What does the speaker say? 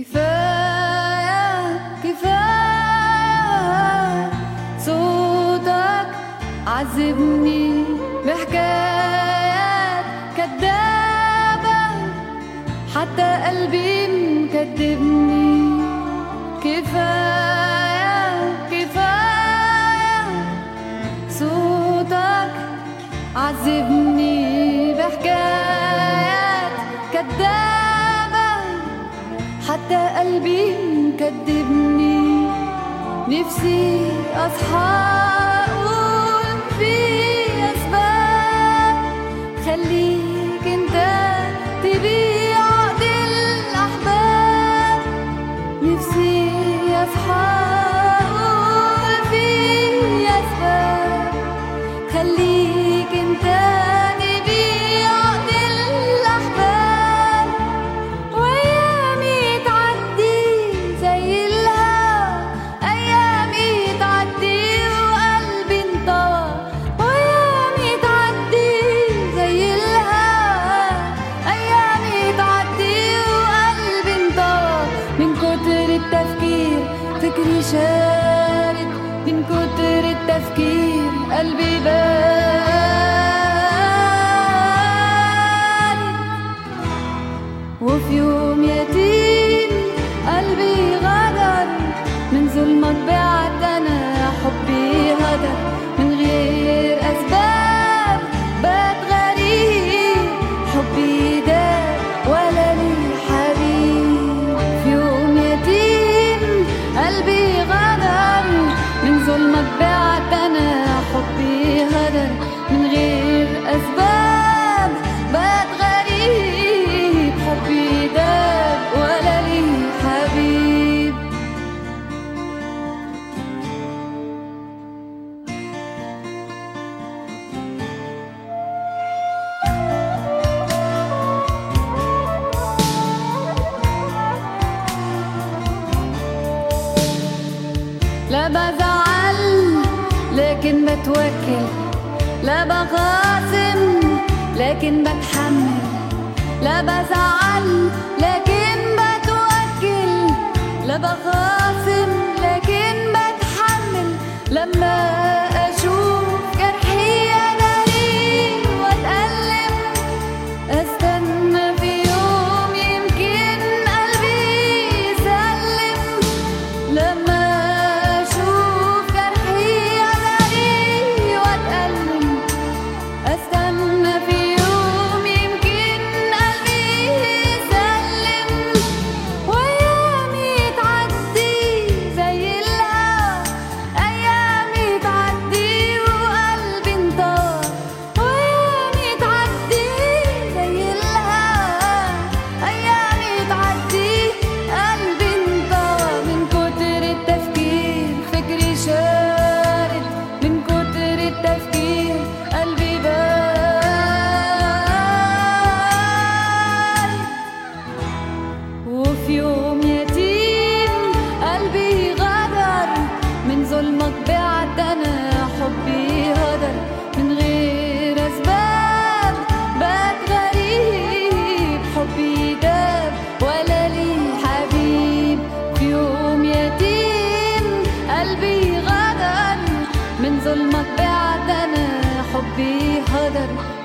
كفاية كفاية صوتك عذبني بحكايات كدابة حتى قلبي مكدبني كفاية كفاية صوتك عذبني بحكايات كدابة حتى قلبي مكدبني نفسي أصحى أقول في أسباب خليك أنت تبيع عقد الأحباب نفسي أصحى أقول في أسباب خليك أنت تبيع عقد الأحباب وأيامي تعدي زي الهوا أيامي تعدي وقلبي انطوى وأيامي تعدي زي الهوا أيامي تعدي وقلبي انطوى من كتر التفكير فكري شارد من كتر التفكير قلبي بارد وفي يوم يتيم قلبي غدر من ظلمك بعد انا حبي هدر من غير اسباب بات غريب حبي داب ولا لي حبيب في يوم يتيم قلبي غدر من ظلمك بعد انا حبي هدر من غير اسباب بات غريب حبي داب ولا لي حبيب لا بزعل لكن بتوكل لا بخاصم لكن بتحمل لا بزعل لكن بتوكل لا بخاصم لكن بتحمل لما اشوف جرحي اناري واتألم استنى في يوم يمكن قلبي يسلم لما اشوف جرحي اناري واتألم استنى في يوم يمكن قلبي يسلم وايامي تعدي زي الهوا ايامي تعدي وقلبي انطار وايامي تعدي زي الهوا ايامي تعدي قلبي انطار من كتر التفكير فكري شارد من كتر التفكير قلبي بارد وفي يوم يتيم قلبي غدر من ظلمك بعد انا حبي هدر من غير اسباب بات غريب حبي داب ولا لي حبيب في يوم يتيم قلبي غدر من ظلمك بعد انا حبي هدر